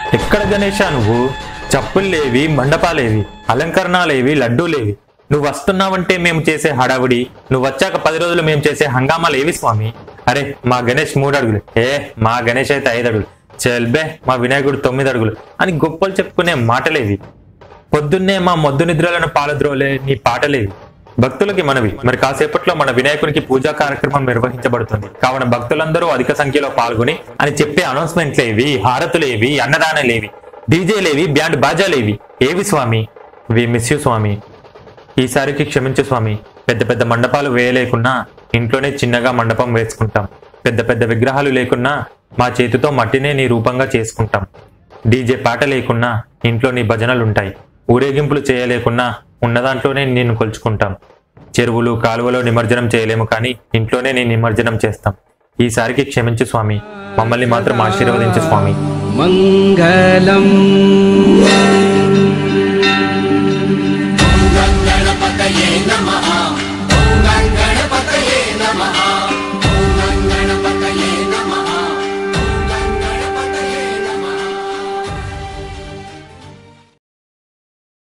ఎక్కడ గణేష నువ్వు చప్పుల్లేవి మండపాలేవి అలంకరణలేవి లడ్డూలేవి నువ్వు వస్తున్నావంటే మేము చేసే హడావుడి నువ్వు వచ్చాక పది రోజులు మేము చేసే హంగామాలేవి స్వామి అరే మా గణేష్ మూడు అడుగులు ఏ మా గణేష్ అయితే ఐదు అడుగులు చెల్బే మా వినాయకుడు తొమ్మిది అడుగులు అని గొప్పలు చెప్పుకునే మాటలేవి పొద్దున్నే మా మొద్దు నిద్రలను పాలద్రోలే నీ పాటలేవి భక్తులకి మనవి మరి కాసేపట్లో మన వినాయకునికి పూజా కార్యక్రమం నిర్వహించబడుతుంది కావున భక్తులందరూ అధిక సంఖ్యలో పాల్గొని అని చెప్పే అనౌన్స్మెంట్లేవి హారతులేవి అన్నదానలేవి డీజేలేవి బ్యాండ్ బాజాలేవి ఏవి స్వామి వి మిస్ యూ స్వామి ఈసారికి క్షమించు స్వామి పెద్ద పెద్ద మండపాలు వేయలేకున్నా ఇంట్లోనే చిన్నగా మండపం వేసుకుంటాం పెద్ద పెద్ద విగ్రహాలు లేకున్నా మా చేతితో మట్టినే నీ రూపంగా చేసుకుంటాం డీజే పాట లేకున్నా ఇంట్లో నీ భజనలుంటాయి ఊరేగింపులు చేయలేకున్నా ఉన్న దాంట్లోనే నిన్ను కొలుచుకుంటాం చెరువులు కాలువలో నిమజ్జనం చేయలేము కానీ ఇంట్లోనే నీ నిమజ్జనం చేస్తాం ఈసారికి క్షమించు స్వామి మమ్మల్ని మాత్రం ఆశీర్వదించు స్వామి मङ्गलम्